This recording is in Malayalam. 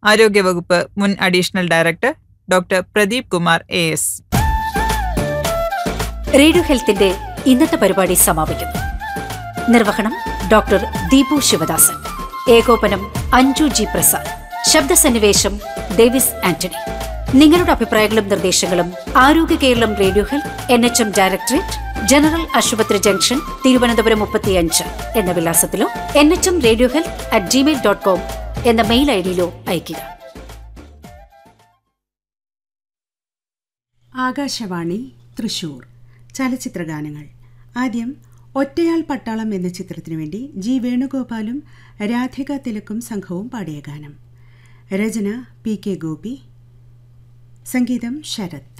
ആരോഗ്യവകുപ്പ് മുൻ additional director doctor Pradeep Kumar A S radio ഹെൽത്തിന്റെ ഇന്നത്തെ പരിപാടി സമാപിക്കുന്നു നിർവഹണം ഡോക്ടർ ദീപു ശിവദാസൻ ഏകോപനം അഞ്ജു ജി പ്രസാദ് ശബ്ദസന്നിവേശം ഡേവിസ് ആന്റണി നിങ്ങളുടെ അഭിപ്രായങ്ങളും നിർദ്ദേശങ്ങളും Arogya Keralam radio health N H M directorate general hospital junction Thiruvananthapuram മുപ്പത്തിയഞ്ച് എന്ന വിലാസത്തിലോ N H M radio health at Gmail dot com എന്ന മെയിൽ ഐ ഡിയിലോ അയയ്ക്കുക ആകാശവാണി തൃശൂർ ചലച്ചിത്രഗാനങ്ങൾ ആദ്യം ഒറ്റയാൾ പട്ടാളം എന്ന ചിത്രത്തിനു വേണ്ടി ജി വേണുഗോപാലും രാധിക തിലക്കും സംഘവും പാടിയ ഗാനം രചന പി കെ ഗോപി സംഗീതം ശരത്